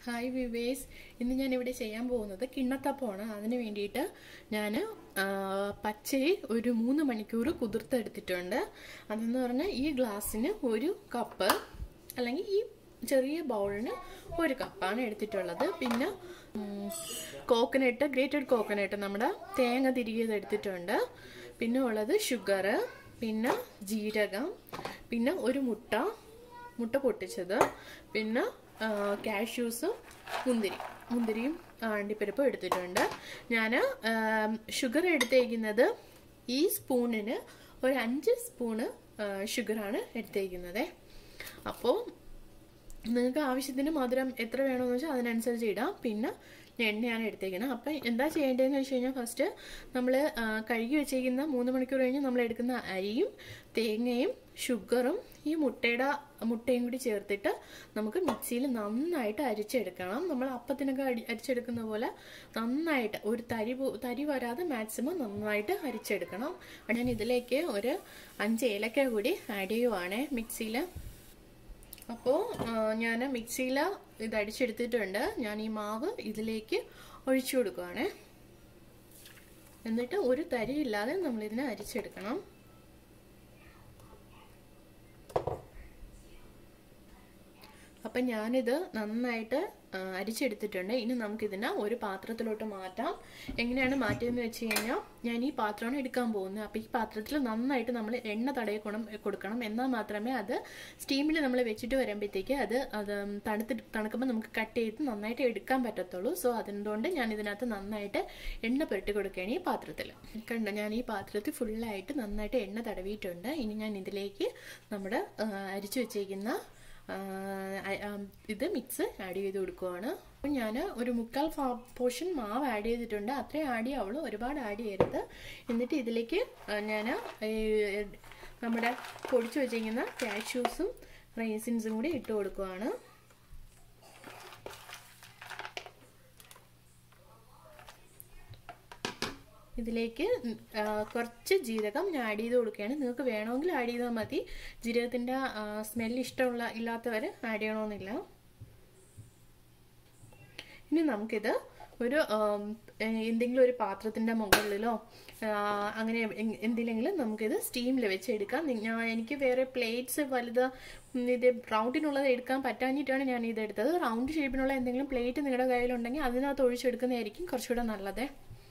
hi വിവേസ് ഇന്ന് ഞാൻ ഇവിടെ ചെയ്യാൻ പോകുന്നത് കിണ്ണത്തപ്പമാണ് അതിന് വേണ്ടിയിട്ട് ഞാൻ പച്ചരി ഒരു മൂന്ന് മണിക്കൂർ കുതിർത്തെടുത്തിട്ടുണ്ട് അതെന്ന് പറഞ്ഞാൽ ഈ ഗ്ലാസ്സിന് ഒരു കപ്പ് അല്ലെങ്കിൽ ഈ ചെറിയ ബൗളിന് ഒരു കപ്പാണ് എടുത്തിട്ടുള്ളത് പിന്നെ കോക്കനട്ട് ഗ്രേറ്റഡ് കോക്കനട്ട് നമ്മുടെ തേങ്ങ തിരികെ എടുത്തിട്ടുണ്ട് പിന്നെ ഉള്ളത് ഷുഗർ പിന്നെ ജീരകം പിന്നെ ഒരു മുട്ട മുട്ട പൊട്ടിച്ചത് പിന്നെ കാഷ്യൂസും മുന്തിരി മുന്തിരിയും അണ്ടിപ്പരിപ്പും എടുത്തിട്ടുണ്ട് ഞാൻ ഷുഗർ എടുത്തേക്കുന്നത് ഈ സ്പൂണിന് ഒരു അഞ്ച് സ്പൂണ് ഷുഗറാണ് എടുത്തേക്കുന്നത് അപ്പോൾ നിങ്ങൾക്ക് ആവശ്യത്തിന് മധുരം എത്ര വേണമെന്ന് വെച്ചാൽ അതിനനുസരിച്ച് ഇടാം പിന്നെ എണ്ണയാണ് എടുത്തേക്കുന്നത് അപ്പം എന്താ ചെയ്യേണ്ടതെന്ന് വെച്ച് കഴിഞ്ഞാൽ ഫസ്റ്റ് നമ്മൾ കഴുകി വെച്ചേക്കുന്ന മൂന്ന് മണിക്കൂർ കഴിഞ്ഞ് നമ്മൾ എടുക്കുന്ന അരിയും തേങ്ങയും ഷുഗറും ഈ മുട്ടയുടെ മുട്ടയും കൂടി ചേർത്തിട്ട് നമുക്ക് മിക്സിയിൽ നന്നായിട്ട് അരിച്ചെടുക്കണം നമ്മൾ അപ്പത്തിനൊക്കെ അരി അരിച്ചെടുക്കുന്ന പോലെ നന്നായിട്ട് ഒരു തരി തരി വരാതെ മാക്സിമം നന്നായിട്ട് അരിച്ചെടുക്കണം ഞാൻ ഇതിലേക്ക് ഒരു അഞ്ച് ഏലക്ക കൂടി ആഡ് ചെയ്യുവാണേ മിക്സിയിൽ അപ്പോൾ ഞാൻ മിക്സിയിൽ ഇത് അടിച്ചെടുത്തിട്ടുണ്ട് ഞാൻ ഈ മാവ് ഇതിലേക്ക് ഒഴിച്ചു കൊടുക്കുവാണ് എന്നിട്ട് ഒരു തരിയില്ലാതെ നമ്മളിതിനെ അരിച്ചെടുക്കണം അപ്പം ഞാനിത് നന്നായിട്ട് അരിച്ചെടുത്തിട്ടുണ്ട് ഇനി നമുക്കിതിനെ ഒരു പാത്രത്തിലോട്ട് മാറ്റാം എങ്ങനെയാണ് മാറ്റിയതെന്ന് വെച്ച് കഴിഞ്ഞാൽ ഞാൻ ഈ പാത്രമാണ് എടുക്കാൻ പോകുന്നത് അപ്പോൾ ഈ പാത്രത്തിൽ നന്നായിട്ട് നമ്മൾ എണ്ണ തടയി ഗുണം കൊടുക്കണം എന്നാൽ മാത്രമേ അത് സ്റ്റീമിൽ നമ്മൾ വെച്ചിട്ട് വരുമ്പോഴത്തേക്ക് അത് അത് തണുത്ത് തണുക്കുമ്പോൾ നമുക്ക് കട്ട് ചെയ്ത് നന്നായിട്ട് എടുക്കാൻ പറ്റത്തുള്ളൂ സോ അതുകൊണ്ട് ഞാൻ ഇതിനകത്ത് നന്നായിട്ട് എണ്ണ പുരട്ടി കൊടുക്കുകയാണ് ഈ പാത്രത്തിൽ കണ്ടോ ഞാൻ ഈ പാത്രത്തിൽ ഫുള്ളായിട്ട് നന്നായിട്ട് എണ്ണ തടവിയിട്ടുണ്ട് ഇനി ഞാൻ ഇതിലേക്ക് നമ്മുടെ അരിച്ചു വെച്ചേക്കുന്ന ഇത് മിക്സ് ആഡ് ചെയ്ത് കൊടുക്കുവാണ് അപ്പം ഞാൻ ഒരു മുക്കാൽ പോർഷൻ മാവ് ആഡ് ചെയ്തിട്ടുണ്ട് അത്രയും ആഡ് ചെയ്യാവുള്ളൂ ഒരുപാട് ആഡ് ചെയ്യരുത് എന്നിട്ട് ഇതിലേക്ക് ഞാൻ നമ്മുടെ പൊടിച്ചു വെച്ചിരിക്കുന്ന കാഷ്യൂസും റൈസിൻസും കൂടി ഇട്ട് കൊടുക്കുവാണ് ഇതിലേക്ക് കുറച്ച് ജീരകം ഞാൻ ആഡ് ചെയ്ത് കൊടുക്കുകയാണ് നിങ്ങൾക്ക് വേണമെങ്കിൽ ആഡ് ചെയ്താൽ മതി ജീരകത്തിൻ്റെ സ്മെല്ല് ഇഷ്ടമുള്ള ഇല്ലാത്തവർ ആഡ് ചെയ്യണമെന്നില്ല ഇനി നമുക്കിത് ഒരു എന്തെങ്കിലും ഒരു പാത്രത്തിൻ്റെ മുകളിലോ അങ്ങനെ എന്തിലെങ്കിലും നമുക്കിത് സ്റ്റീമിൽ വെച്ച് എടുക്കാം ഞാൻ എനിക്ക് വേറെ പ്ലേറ്റ്സ് വലുത് ഇത് റൗണ്ടിനുള്ളത് എടുക്കാൻ പറ്റാഞ്ഞിട്ടാണ് ഞാൻ ഇത് എടുത്തത് റൗണ്ട് ഷേപ്പിനുള്ള എന്തെങ്കിലും പ്ലേറ്റ് നിങ്ങളുടെ കയ്യിലുണ്ടെങ്കിൽ അതിനകത്ത് ഒഴിച്ചെടുക്കുന്നതായിരിക്കും കുറച്ചുകൂടെ നല്ലത്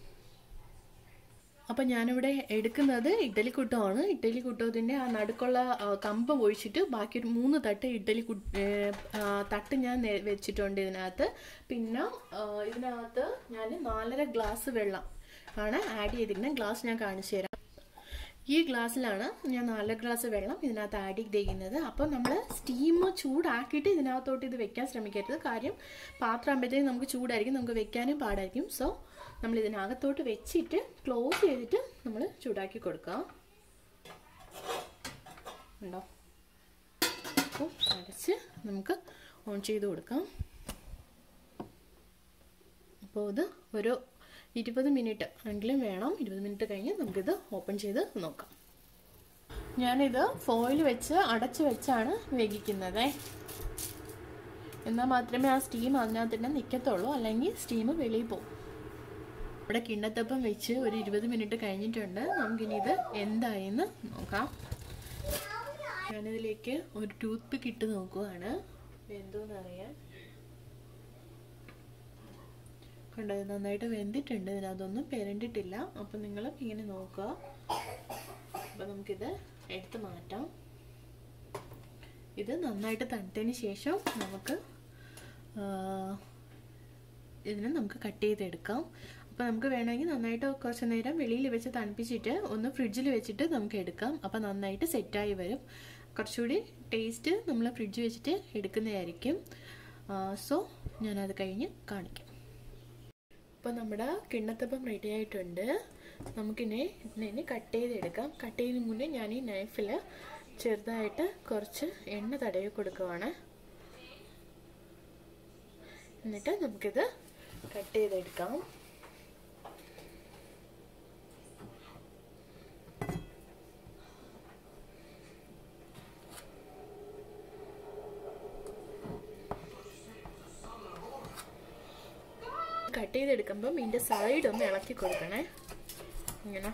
അപ്പം ഞാനിവിടെ എടുക്കുന്നത് ഇഡ്ഡലി കുട്ടമാണ് ഇഡ്ഡലി കുട്ടത്തിൻ്റെ ആ നടുക്കുള്ള കമ്പ് ഒഴിച്ചിട്ട് ബാക്കി ഒരു മൂന്ന് തട്ട് ഇഡ്ഡലി തട്ട് ഞാൻ വെച്ചിട്ടുണ്ട് ഇതിനകത്ത് പിന്നെ ഇതിനകത്ത് ഞാൻ നാലര ഗ്ലാസ് വെള്ളം ആണ് ആഡ് ചെയ്തിരിക്കുന്നത് ഗ്ലാസ് ഞാൻ കാണിച്ചു തരാം ഈ ഗ്ലാസ്സിലാണ് ഞാൻ നാല് ഗ്ലാസ് വെള്ളം ഇതിനകത്ത് ആഡ് ചെയ്തിരിക്കുന്നത് അപ്പോൾ നമ്മൾ സ്റ്റീം ചൂടാക്കിയിട്ട് ഇതിനകത്തോട്ട് ഇത് വെക്കാൻ ശ്രമിക്കരുത് കാര്യം പാത്രം ആകുമ്പോഴത്തേക്കും നമുക്ക് ചൂടായിരിക്കും നമുക്ക് വെക്കാനും പാടായിരിക്കും സോ നമ്മൾ ഇതിനകത്തോട്ട് വെച്ചിട്ട് ക്ലോസ് ചെയ്തിട്ട് നമ്മൾ ചൂടാക്കി കൊടുക്കാം ഉണ്ടോ അപ്പോൾ അടച്ച് നമുക്ക് ഓൺ ചെയ്ത് കൊടുക്കാം അപ്പോൾ ഇത് ഒരു ഇരുപത് മിനിറ്റ് എങ്കിലും വേണം ഇരുപത് മിനിറ്റ് കഴിഞ്ഞ് നമുക്കിത് ഓപ്പൺ ചെയ്ത് നോക്കാം ഞാനിത് ഫോയിൽ വെച്ച് അടച്ച് വെച്ചാണ് വേവിക്കുന്നത് എന്നാൽ മാത്രമേ ആ സ്റ്റീം അതിനകത്ത് തന്നെ നിൽക്കത്തുള്ളൂ അല്ലെങ്കിൽ സ്റ്റീം വെളിയിൽ പോകും ഇവിടെ കിണ്ണത്തപ്പം വെച്ച് ഒരു ഇരുപത് മിനിറ്റ് കഴിഞ്ഞിട്ടുണ്ട് നമുക്കിനി ഇത് എന്തായെന്ന് നോക്കാം ഞാനിതിലേക്ക് ഒരു ടൂത്ത് പിക്ക് ഇട്ട് നോക്കുവാണ് എന്തോന്നറിയാൻ കണ്ടത് നന്നായിട്ട് വെന്തിട്ടുണ്ട് ഇതിനകത്തൊന്നും പെരണ്ടിട്ടില്ല അപ്പം നിങ്ങൾ ഇങ്ങനെ നോക്കുക അപ്പം നമുക്കിത് എടുത്ത് മാറ്റാം ഇത് നന്നായിട്ട് തണുത്തതിന് ശേഷം നമുക്ക് ഇതിനെ നമുക്ക് കട്ട് ചെയ്തെടുക്കാം അപ്പോൾ നമുക്ക് വേണമെങ്കിൽ നന്നായിട്ട് കുറച്ച് നേരം വെളിയിൽ വെച്ച് തണുപ്പിച്ചിട്ട് ഒന്ന് ഫ്രിഡ്ജിൽ വെച്ചിട്ട് നമുക്ക് എടുക്കാം അപ്പോൾ നന്നായിട്ട് സെറ്റായി വരും കുറച്ചുകൂടി ടേസ്റ്റ് നമ്മൾ ഫ്രിഡ്ജ് വെച്ചിട്ട് എടുക്കുന്നതായിരിക്കും സോ ഞാനത് കഴിഞ്ഞ് കാണിക്കാം അപ്പോൾ നമ്മുടെ കിണ്ണത്തപ്പം റെഡി ആയിട്ടുണ്ട് നമുക്കിനെ ഇതിനെ കട്ട് ചെയ്തെടുക്കാം കട്ട് ചെയ്യുന്നതിന് മുന്നേ ഞാൻ ഈ നൈഫിൽ ചെറുതായിട്ട് കുറച്ച് എണ്ണ തടവി കൊടുക്കുവാണ് എന്നിട്ട് നമുക്കിത് കട്ട് ചെയ്തെടുക്കാം കട്ട് ചെയ്തെടുക്കുമ്പം ഇതിൻ്റെ സൈഡ് ഒന്ന് ഇളക്കി കൊടുക്കണേ ഇങ്ങനെ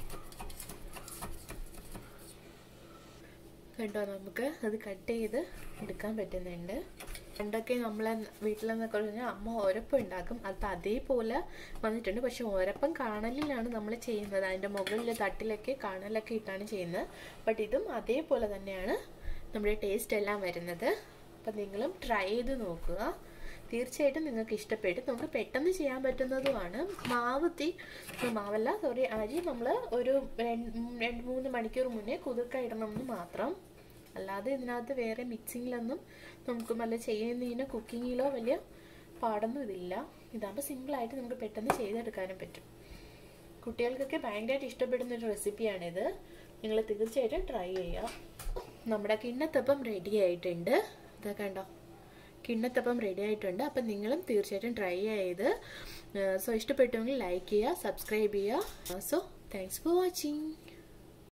കണ്ടോ നമുക്ക് അത് കട്ട് ചെയ്ത് എടുക്കാൻ പറ്റുന്നുണ്ട് പണ്ടൊക്കെ നമ്മളെ വീട്ടിലെന്നൊക്കെ പറഞ്ഞാൽ അമ്മ ഒരപ്പം ഉണ്ടാക്കും അത് അതേപോലെ വന്നിട്ടുണ്ട് പക്ഷെ ഒരപ്പം കാണലിലാണ് നമ്മൾ ചെയ്യുന്നത് അതിൻ്റെ മുകളിൽ തട്ടിലൊക്കെ കാണലൊക്കെ ഇട്ടാണ് ചെയ്യുന്നത് ബട്ട് ഇതും അതേപോലെ തന്നെയാണ് നമ്മുടെ ടേസ്റ്റ് എല്ലാം വരുന്നത് അപ്പം നിങ്ങളും ട്രൈ ചെയ്ത് നോക്കുക തീർച്ചയായിട്ടും നിങ്ങൾക്ക് ഇഷ്ടപ്പെടും നമുക്ക് പെട്ടെന്ന് ചെയ്യാൻ പറ്റുന്നതുമാണ് മാവ് തീ മാവല്ല സോറി അരി നമ്മൾ ഒരു രണ്ട് രണ്ട് മൂന്ന് മണിക്കൂർ മുന്നേ കുതിർക്ക ഇടണമെന്ന് മാത്രം അല്ലാതെ ഇതിനകത്ത് വേറെ മിക്സിങ്ങിലൊന്നും നമുക്ക് നല്ല ചെയ്യുന്നതിന് കുക്കിങ്ങിലോ വലിയ പാടൊന്നും ഇതില്ല ഇതാകുമ്പോൾ സിമ്പിളായിട്ട് നമുക്ക് പെട്ടെന്ന് ചെയ്തെടുക്കാനും പറ്റും കുട്ടികൾക്കൊക്കെ ഭയങ്കരമായിട്ട് ഇഷ്ടപ്പെടുന്ന ഒരു റെസിപ്പിയാണിത് നിങ്ങൾ തീർച്ചയായിട്ടും ട്രൈ ചെയ്യുക നമ്മുടെ കിണ്ണത്തപ്പം റെഡി ആയിട്ടുണ്ട് ഇതാ കണ്ടോ കിണ്ണത്തപ്പം റെഡി ആയിട്ടുണ്ട് അപ്പം നിങ്ങളും തീർച്ചയായിട്ടും ട്രൈ ചെയ്ത് സോ ഇഷ്ടപ്പെട്ടുവെങ്കിൽ ലൈക്ക് ചെയ്യുക സബ്സ്ക്രൈബ് ചെയ്യുക സോ താങ്ക്സ് ഫോർ വാച്ചിങ്